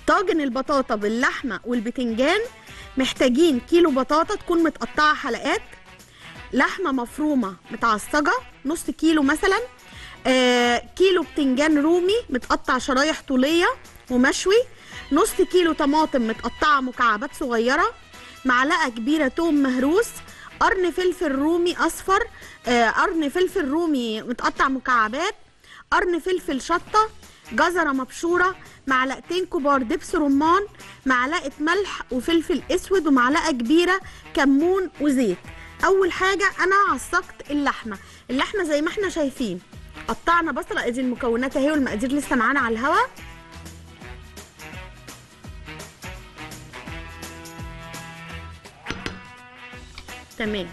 طاجن البطاطا باللحمه والبتنجان محتاجين كيلو بطاطا تكون متقطعه حلقات لحمه مفرومه متعصجه نص كيلو مثلا آه كيلو بتنجان رومي متقطع شرايح طوليه ومشوي نص كيلو طماطم متقطعه مكعبات صغيره معلقه كبيره توم مهروس قرن فلفل رومي اصفر آه قرن فلفل رومي متقطع مكعبات قرن فلفل شطه جزره مبشوره معلقتين كبار دبس رمان معلقه ملح وفلفل اسود ومعلقه كبيره كمون وزيت اول حاجه انا عصقت اللحمه اللحمه زي ما احنا شايفين قطعنا بصله ادي المكونات اهي والمقادير لسه معانا على الهواء تمام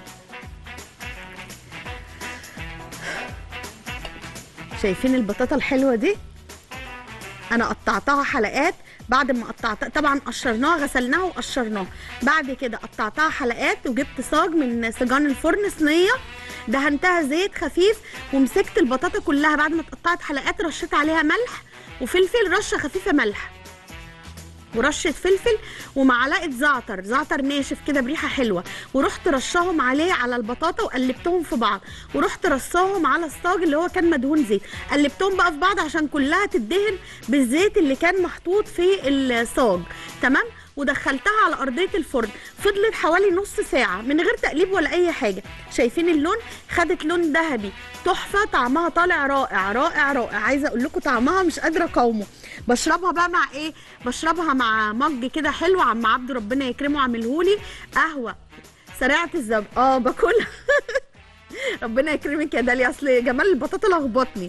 شايفين البطاطا الحلوه دي انا قطعتها حلقات بعد ما قطعتها طبعا قشرناها غسلناها وقشرناها بعد كده قطعتها حلقات وجبت صاج من سجان الفرن صينيه دهنتها زيت خفيف ومسكت البطاطا كلها بعد ما اتقطعت حلقات رشيت عليها ملح وفلفل رشه خفيفه ملح ورشه فلفل ومعلقه زعتر زعتر ناشف كده بريحه حلوه ورحت رشاهم عليه على البطاطا وقلبتهم في بعض ورحت رصاهم على الصاج اللي هو كان مدهون زيت قلبتهم بقى في بعض عشان كلها تدهن بالزيت اللي كان محطوط في الصاج تمام ودخلتها على ارضيه الفرن فضلت حوالي نص ساعه من غير تقليب ولا اي حاجه شايفين اللون خدت لون ذهبي تحفه طعمها طالع رائع رائع رائع عايزه اقول لكم طعمها مش قادره اقاومه بشربها بقى مع ايه بشربها مع مج كده حلو عم عبد ربنا يكرمه عاملهولي قهوه سريعه الذوق اه باكلها ربنا يكرمك يا داليا اصل جمال البطاطا لخبطني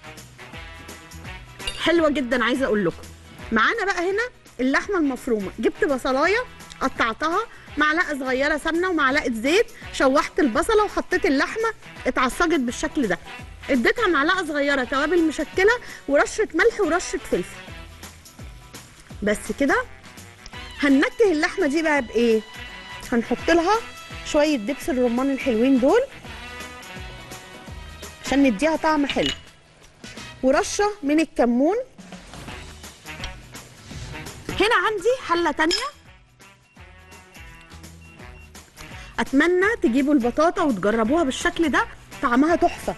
حلوه جدا عايزه اقول لكم معانا بقى هنا اللحمه المفرومه جبت بصلايه قطعتها معلقه صغيره سمنه ومعلقه زيت شوحت البصله وحطيت اللحمه اتعصجت بالشكل ده اديتها معلقه صغيره توابل مشكله ورشه ملح ورشه فلفل بس كده هننكه اللحمه دي بقى بايه هنحط لها شويه دبس الرمان الحلوين دول عشان نديها طعم حلو ورشه من الكمون هنا عندي حله تانية اتمنى تجيبوا البطاطا وتجربوها بالشكل ده طعمها تحفه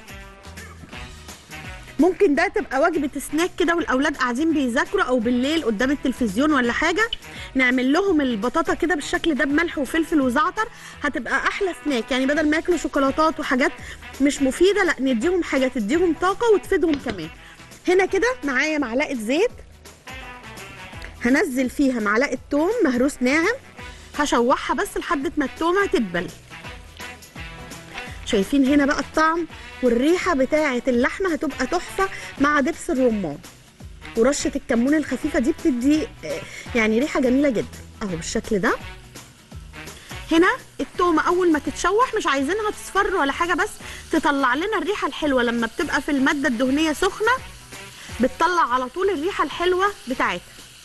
ممكن ده تبقى وجبه سناك كده والاولاد قاعدين بيذاكروا او بالليل قدام التلفزيون ولا حاجه نعمل لهم البطاطا كده بالشكل ده بملح وفلفل وزعتر هتبقى احلى سناك يعني بدل ما ياكلوا شوكولاتات وحاجات مش مفيده لا نديهم حاجه تديهم طاقه وتفيدهم كمان هنا كده معايا معلقه زيت هنزل فيها معلقه توم مهروس ناعم هشوحها بس لحد ما التومه تدبل شايفين هنا بقى الطعم والريحه بتاعه اللحمه هتبقى تحفه مع دبس الرمان ورشه الكمون الخفيفه دي بتدي آه، يعني ريحه جميله جدا اهو بالشكل ده هنا التومه اول ما تتشوح مش عايزينها تصفر ولا حاجه بس تطلع لنا الريحه الحلوه لما بتبقى في الماده الدهنيه سخنه بتطلع على طول الريحه الحلوه بتاعتها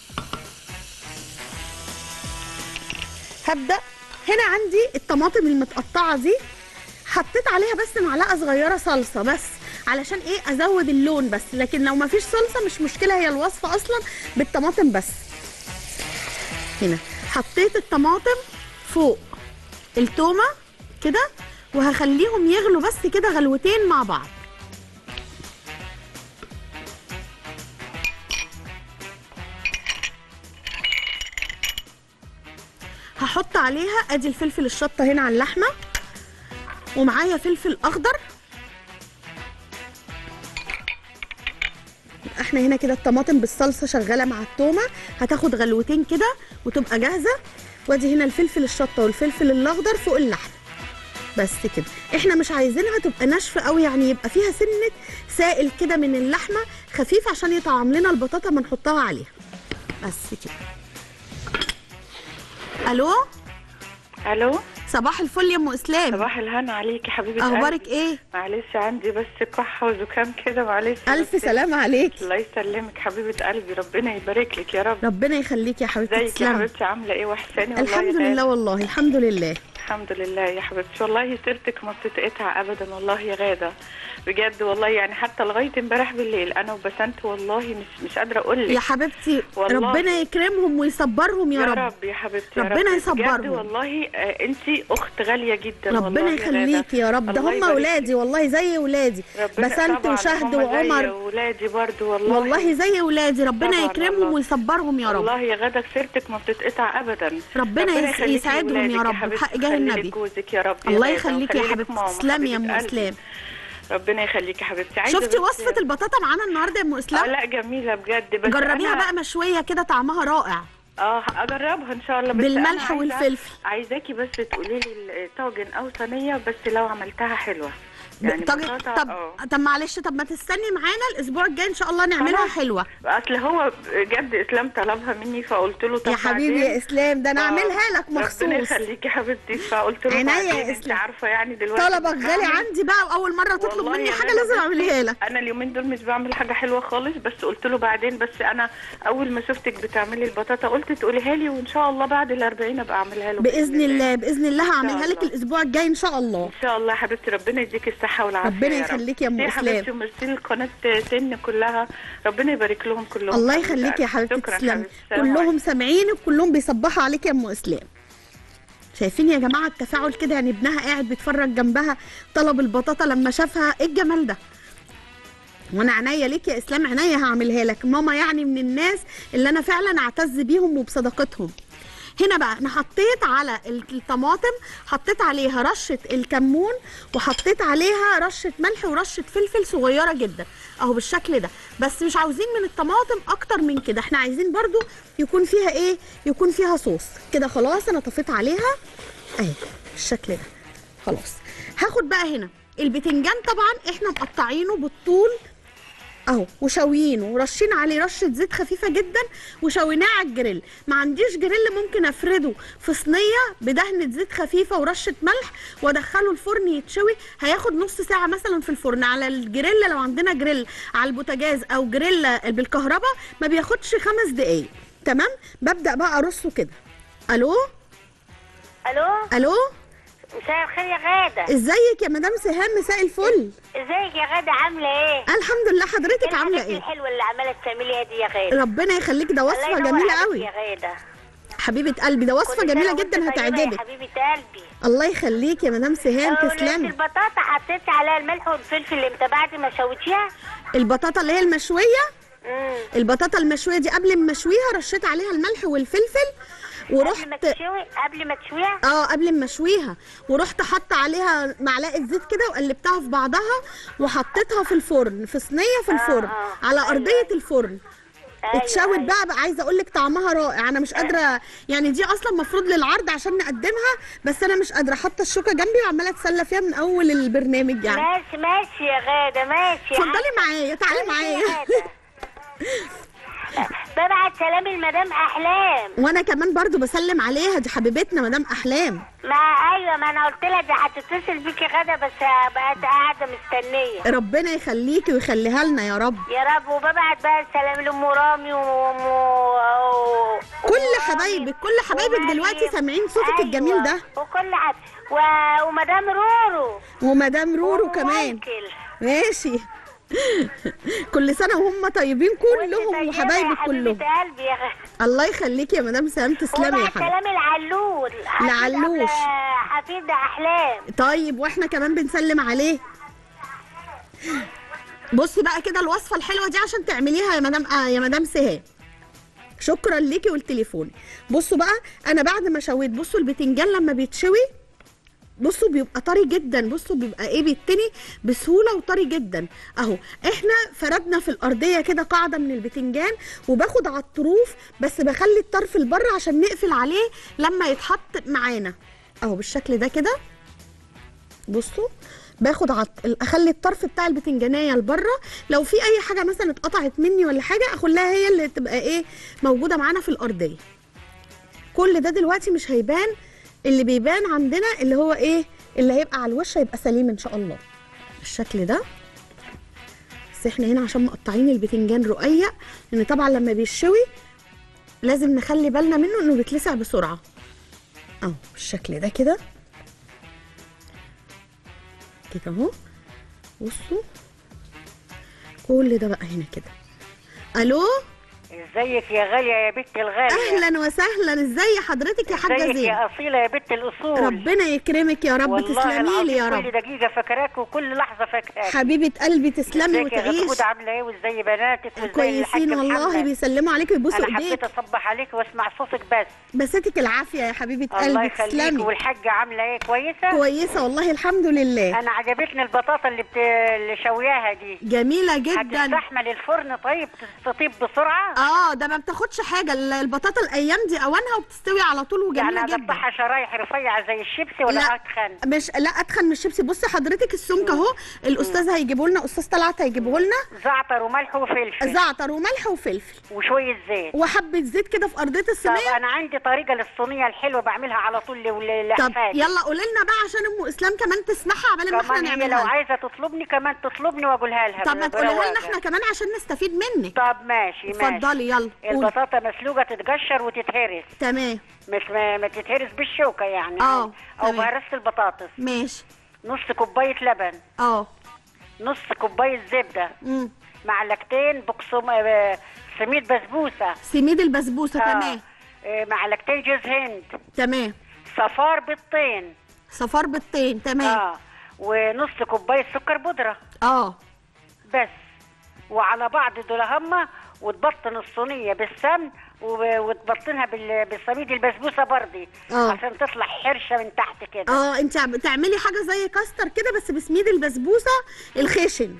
هبدا هنا عندي الطماطم المتقطعه دي حطيت عليها بس معلقه صغيره صلصه بس علشان ايه ازود اللون بس لكن لو ما فيش صلصه مش مشكله هي الوصفه اصلا بالطماطم بس هنا حطيت الطماطم فوق التومه كده وهخليهم يغلوا بس كده غلوتين مع بعض هحط عليها ادي الفلفل الشطه هنا على اللحمه ومعايا فلفل اخضر احنا هنا كده الطماطم بالصلصه شغاله مع التومه هتاخد غلوتين كده وتبقى جاهزه وادي هنا الفلفل الشطه والفلفل الاخضر فوق اللحمه بس كده احنا مش عايزينها تبقى ناشفه قوي يعني يبقى فيها سنه سائل كده من اللحمه خفيف عشان يطعم لنا البطاطا ما نحطها عليها بس كده الو الو صباح الفل يا ام اسلام صباح الهنا عليكي حبيبه اخبارك قلبي. ايه معلش عندي بس كحه وزكام كده معلش الف بس- سلامه عليك الله يسلمك حبيبه قلبي ربنا يبارك لك يا رب ربنا يخليك يا حبيبتي ازيك يا تسلمي حبيبتي عامله ايه وحشاني والله الحمد يا لله والله الحمد لله الحمد لله يا حبيبتي والله سيرتك ما بتتقطع ابدا والله يا غاده بجد والله يعني حتى لغايه امبارح بالليل انا وبسنت والله مش مش قادره اقول يا لك حبيبتي والله. ربنا يكرمهم ويصبرهم يا, يا رب رب يا حبيبتي يا ربنا رب. يصبرهم. بجد والله انت اخت غاليه جدا والله ربنا يا غادة. يخليكي يا رب ده الله هم يبارك ولادي فيك. والله زي ولادي ربنا بسنت طبعاً وشهد هم زي وعمر ولادي برضو والله والله زي ولادي ربنا طبعاً يكرمهم والله. ويصبرهم يا رب والله يا غدا سيرتك ما بتتقطع ابدا ربنا يس- يخليكي يسعدهم يا لولادك رب حبيبتي، بحق جاه ويخلي لك النبي. جوزك يا رب يا الله غادة، يخليكي يا ويخلي لك حبيبتي ماما، تسلمي يا حبيبة ام قلبي. اسلام ربنا يخليكي يا حبيبتي عايزة شفتي بس- وصفه البطاطا معانا النهارده يا ام اه اسلام لا جميله بجد بس جربيها أنا- بقى مشويه كده طعمها رائع اه اجربها ان شاء الله بس بالملح أنا عايزة- والفلفل. عايزاكي بس تقولي لي طاجن او صينيه بس لو عملتها حلوه يعني طب بطاطا طب اه طب معلش طب ما تستني معانا الاسبوع الجاي ان شاء الله نعملها خلاص. حلوه اصل هو بجد اسلام طلبها مني فقلت له طب يا حبيبي بعدين- يا اسلام ده انا آه، اعملها لك ربنا مخصوص يخليكي يا حبيبتي فقلت له عينيا يا بعدين انت إسلام. عارفه يعني دلوقتي طلبك مش غالي بعمل- عندي بقى واول مره تطلب والله مني يا حاجه غادة لازم بصي، اعملها لك انا اليومين دول مش بعمل حاجه حلوه خالص بس قلت له بعدين بس انا اول ما شفتك بتعملي البطاطا قلت تقوليها لي وان شاء الله بعد ال 40 ابقى اعملها له باذن الله باذن الله هعملها لك الله. الاسبوع الجاي ان شاء الله ان شاء الله يا حبيبتي ربنا يديك الصحه والعافيه ربنا يا رب. يخليك يا أم يا إسلام. حبيبتي وميرسي لقناه سن كلها ربنا يبارك لهم كلهم الله حبيبة يخليك يا قلبي. حبيبتي شكرا تسلمي حبيبتي. السلام كلهم سامعينك كلهم بيصبحوا عليك يا ام اسلام شايفين يا جماعه التفاعل كده يعني ابنها قاعد بيتفرج جنبها طلب البطاطا لما شافها ايه الجمال ده وانا عينيا ليك يا اسلام عينيا هعملها لك ماما يعني من الناس اللي انا فعلا اعتز بيهم وبصداقتهم هنا بقى انا حطيت على الطماطم حطيت عليها رشه الكمون وحطيت عليها رشه ملح ورشه فلفل صغيره جدا اهو بالشكل ده بس مش عاوزين من الطماطم اكتر من كده احنا عايزين برضو يكون فيها ايه يكون فيها صوص كده خلاص انا طفيت عليها اهي بالشكل ده خلاص هاخد بقى هنا البتنجان طبعا احنا مقطعينه بالطول اهو وشويينه ورشين عليه رشه زيت خفيفه جدا وشويناه على الجريل ما عنديش جريل ممكن افرده في صينيه بدهنه زيت خفيفه ورشه ملح وادخله الفرن يتشوي هياخد نص ساعه مثلا في الفرن على الجريل لو عندنا جريل على البوتاجاز او جريل بالكهرباء ما بياخدش خمس دقايق تمام ببدا بقى ارصه كده الو الو الو مساء الخير يا غاده ازيك يا مدام سهام مساء الفل ازيك يا غاده عامله ايه الحمد لله حضرتك إيه عامله الحاجات ايه الحلوه اللي عماله تعمليها دي يا غاده ربنا يخليك ده الله وصفه ينور جميله عليك قوي يا غاده حبيبه قلبي ده وصفه كل جميله سنة وأنت جدا طيبة يا هتعجبك حبيبه قلبي الله يخليك يا مدام سهام أولاد تسلمي البطاطا حطيت عليها الملح والفلفل اللي انت بعد ما شويتيها البطاطا اللي هي المشويه امم البطاطا المشويه دي قبل ما اشويها رشيت عليها الملح والفلفل قبل ما ورحت تشوي قبل ما تشويها اه قبل ما اشويها ورحت حاطه عليها معلقه زيت كده وقلبتها في بعضها وحطيتها في الفرن في صينيه في الفرن آه. على أيوة، ارضيه أيوة. الفرن أيوة، اتشوت أيوة. بقى, بقى عايزه اقول لك طعمها رائع انا مش قادره يعني دي اصلا المفروض للعرض عشان نقدمها بس انا مش قادره حاطه الشوكه جنبي وعماله اتسلى فيها من اول البرنامج يعني ماشي ماشي يا غاده ماشي اتفضلي معايا تعالي معايا ببعت سلام المدام احلام وانا كمان برضو بسلم عليها دي حبيبتنا مدام احلام ما ايوه ما انا قلت لها دي هتتصل بيكي غدا بس بقت قاعده مستنيه ربنا يخليكي ويخليها لنا يا رب يا رب وببعت بقى السلام لام رامي وام و- كل وأم حبايبك كل رامي حبايبك ومريم. دلوقتي سامعين صوتك الجميل ده وكل حد و... ومدام رورو ومدام رورو وأم كمان مايكل. ماشي كل سنه وهم طيبين وأنت كلهم طيبة وحبايبك يا كلهم حبيبه قلبي يا غ... الله يخليكي يا مدام سلام تسلمي يا وبعت حبيبتي سلام العلول حفيد لعلوش. أبلة- حفيد احلام طيب واحنا كمان بنسلم عليه بصي بقى كده الوصفه الحلوه دي عشان تعمليها يا مدام آه يا مدام سهام شكرا ليكي والتليفون بصوا بقى انا بعد ما شويت بصوا البتنجان لما بيتشوي بصوا بيبقى طري جدا بصوا بيبقى ايه بيتني بسهوله وطري جدا اهو احنا فردنا في الارضيه كده قاعده من البتنجان وباخد على الطروف بس بخلي الطرف لبره عشان نقفل عليه لما يتحط معانا اهو بالشكل ده كده بصوا باخد عط... اخلي الطرف بتاع البتنجانيه لبره لو في اي حاجه مثلا اتقطعت مني ولا حاجه اخليها هي اللي تبقى ايه موجوده معانا في الارضيه كل ده دلوقتي مش هيبان اللي بيبان عندنا اللي هو ايه اللي هيبقى على الوش هيبقى سليم ان شاء الله بالشكل ده بس احنا هنا عشان مقطعين البتنجان رقيق لان طبعا لما بيشوي لازم نخلي بالنا منه انه بيتلسع بسرعه اهو بالشكل ده كده كده اهو بصوا كل ده بقى هنا كده الو ازيك يا غاليه يا بنت الغاليه اهلا وسهلا ازي حضرتك يا حاجه ازيك زين يا اصيله يا بنت الاصول ربنا يكرمك يا رب والله تسلمي لي يا العظيم رب كل دقيقه فاكراك وكل لحظه فاكراك حبيبه قلبي تسلمي ازيك يا وتعيش غدود عامله ايه وازاي بناتك وازاي كويسين الحاج والله محمد؟ بيسلموا عليك ويبوسوا انا حبيت ايديك اصبح عليك واسمع صوتك بس بساتك العافيه يا حبيبه الله قلبي يخليك تسلمي والحاجه عامله ايه كويسه كويسه والله الحمد لله انا عجبتني البطاطا اللي بت... اللي شوياها دي جميله جدا هتستحمل الفرن طيب تطيب بسرعه اه ده ما بتاخدش حاجه ال- البطاطا الايام دي اوانها وبتستوي على طول وجميله يعني جدا اقطعها شرايح رفيعه زي الشيبسي ولا لا اتخن مش لا اتخن من الشيبسي بصي حضرتك السمك اهو الاستاذ هيجيبه لنا استاذ طلعت هيجيبه لنا زعتر وملح وفلفل زعتر وملح وفلفل وشويه زيت وحبه زيت كده في ارضيه طب الصينيه انا عندي طريقه للصينيه الحلوه بعملها على طول ل- طب لاحفادي يلا قولي لنا بقى عشان ام اسلام كمان تسمعها عبال ما احنا كمان هي لو نعملها لها. عايزه تطلبني كمان تطلبني واقولها لها طب ما تقوليها لنا برواقة. احنا كمان عشان نستفيد منك طب ماشي ماشي اتفضلي يلا قولي البطاطا مسلوقه تتقشر وتتهرس تمام مش ما, ما تتهرس بالشوكه يعني اه، او تمام. بهرسه البطاطس ماشي نص كوبايه لبن اه نص كوبايه زبده امم معلقتين بقسم آه، سميد بسبوسه سميد البسبوسه آه. تمام آه، معلقتين جوز هند تمام صفار بيضتين صفار بالطين تمام اه ونص كوبايه سكر بودره اه بس وعلى بعض دول هما وتبطن الصينيه بالسمن و- وتبطنها بال- بالصميد البسبوسه برضي آه. عشان تطلع حرشه من تحت كده اه انت عم- تعملي حاجه زي كاستر كده بس بسميد البسبوسه الخشن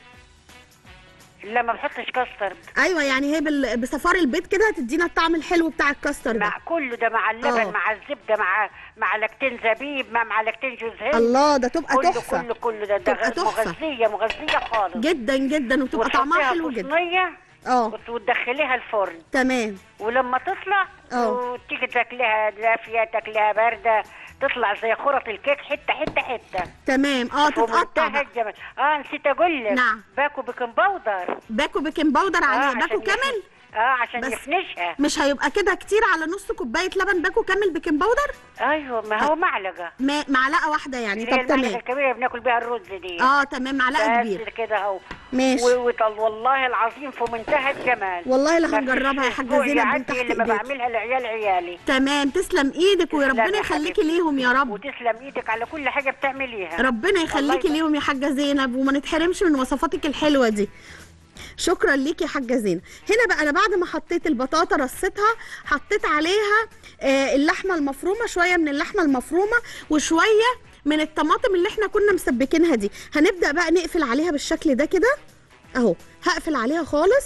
لا ما بحطش كاسترد ايوه يعني هي بال- بصفار البيض كده هتدينا الطعم الحلو بتاع الكاستر ده مع كله ده مع اللبن آه. مع الزبده مع معلقتين زبيب مع معلقتين جوز هند الله ده تبقى كله تحفه كله كله ده ده تبقى غ- تحفة. مغذيه مغذيه خالص جدا جدا وتبقى طعمها وتحطيها حلو في جدا صينيه اه وت- وتدخليها الفرن تمام ولما تطلع اه. وتيجي تاكلها دافيه تاكلها بارده تطلع زي خرط الكيك حته حته حته تمام اه في تتقطع منتهى بقى. الجمال اه نسيت اقول لك نعم. باكو بيكنج باودر باكو بيكنج باودر اه عليه باكو عشان كامل يفن- اه عشان بس- يفنشها مش هيبقى كده كتير على نص كوبايه لبن باكو كامل بيكنج باودر ايوه ما هو معلقه ما- معلقه واحده يعني اللي هي طب المعلقه تمام الكبيره اللي بناكل بيها الرز دي اه تمام معلقه بس كبيره كده اهو ماشي. و- وطل والله العظيم في منتهى الجمال والله لا ما هنجربها يا فيش حاجه أسبوع زينب من يعدي تحت اللي ما ايديك بعملها لعيال عيالي تمام تسلم ايدك تسلم وربنا يا يخليكي حبيبتي. ليهم يا رب وتسلم ايدك على كل حاجه بتعمليها ربنا يخليكي يبارك. ليهم يا حاجه زينب وما نتحرمش من وصفاتك الحلوه دي شكرا ليكي يا حاجه زينب هنا بقى انا بعد ما حطيت البطاطا رصيتها حطيت عليها آه، اللحمه المفرومه شويه من اللحمه المفرومه وشويه من الطماطم اللي احنا كنا مسبكينها دي هنبدا بقى نقفل عليها بالشكل ده كده اهو هقفل عليها خالص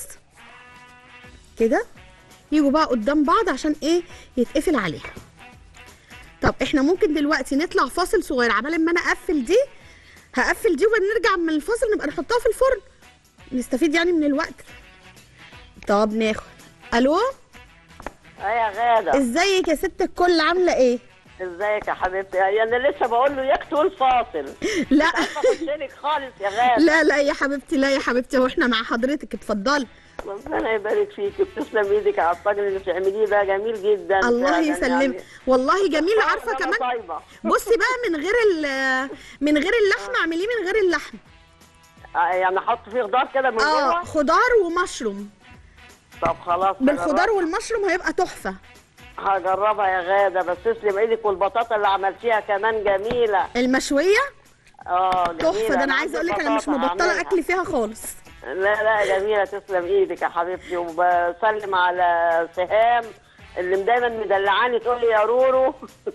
كده يجوا بقى قدام بعض عشان ايه يتقفل عليها طب احنا ممكن دلوقتي نطلع فاصل صغير عبال ما انا اقفل دي هقفل دي ونرجع من الفاصل نبقى نحطها في الفرن نستفيد يعني من الوقت طب ناخد الو اه يا غادة ازيك يا ست الكل عامله ايه ازيك يا حبيبتي انا لسه بقول له يكتب الفاصل لا عارفه اخشلك خالص يا غادة لا لا يا حبيبتي لا يا حبيبتي واحنا مع حضرتك اتفضلي ربنا يبارك فيكي وتسلم ايدك على الطاجن اللي بتعمليه ده جميل جدا الله فعلاً يسلمك والله جميل يعني. عارفه أنا كمان طيبة بصي بقى من غير ال- من غير اللحمه اعمليه من غير اللحمه آه، يعني احط فيه خضار كده من اه جوه خضار ومشروم طب خلاص بالخضار هجرب- والمشروم هيبقى تحفه هجربها يا غادة بس تسلم ايدك والبطاطا اللي عملتيها كمان جميلة المشويه اه جميلة تحفه ده انا عايزه اقول لك انا مش بطاطا مبطله هعملها. اكل فيها خالص لا لا جميلة تسلم ايدك يا حبيبتي وبسلم على سهام اللي دايما مدلعاني تقول لي يا رورو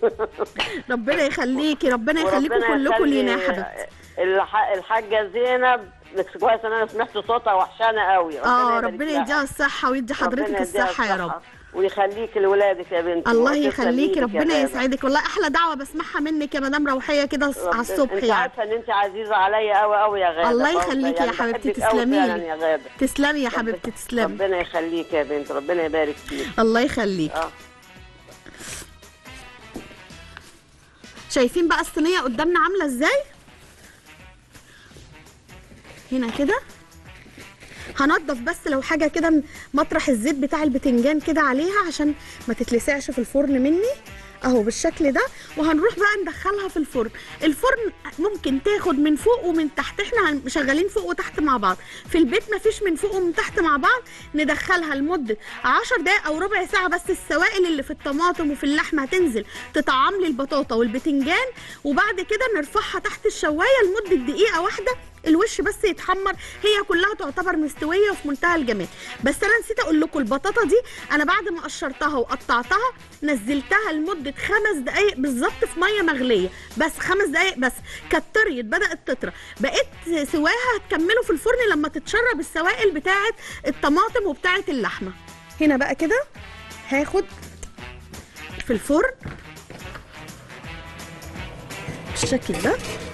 ربنا يخليكي ربنا يخليكم وربنا كلكم يخلي لينا يا حبيبتي الح... الحاجة زينب بس كويس ان انا سمعت صوتها وحشانة قوي اه يبارك ربنا لها. يديها الصحه ويدي ربنا حضرتك يديها الصحه يا رب ويخليك لولادك يا بنتي الله وتسلم يخليكي إيدك يا ربنا غادة. يسعدك والله احلى دعوه بسمعها منك يا مدام روحيه كده على ربنا- الصبح انت يعني عارفه ان انت عزيزه عليا قوي قوي يا غاده الله برضه، يخليكي يا يعني حبيبتي بحبك قوي تسلمي فعلاً لي. يا غاده تسلمي يا حبيبتي تسلمي ربنا يخليك يا بنت ربنا يبارك فيك الله يخليك اه شايفين بقى الصينيه قدامنا عامله ازاي هنا كده هنضف بس لو حاجه كده من مطرح الزيت بتاع البتنجان كده عليها عشان ما تتلسعش في الفرن مني اهو بالشكل ده وهنروح بقى ندخلها في الفرن الفرن ممكن تاخد من فوق ومن تحت احنا هن- شغالين فوق وتحت مع بعض في البيت مفيش من فوق ومن تحت مع بعض ندخلها لمده 10 دقايق او ربع ساعه بس السوائل اللي في الطماطم وفي اللحمه هتنزل تطعم لي البطاطا والبتنجان وبعد كده نرفعها تحت الشوايه لمده دقيقه واحده الوش بس يتحمر هي كلها تعتبر مستويه وفي منتهى الجمال بس انا نسيت اقول لكم البطاطا دي انا بعد ما قشرتها وقطعتها نزلتها لمده خمس دقائق بالظبط في ميه مغليه بس خمس دقائق بس كانت طريت بدات تطرى بقيت سواها هتكمله في الفرن لما تتشرب السوائل بتاعه الطماطم وبتاعه اللحمه هنا بقى كده هاخد في الفرن بالشكل ده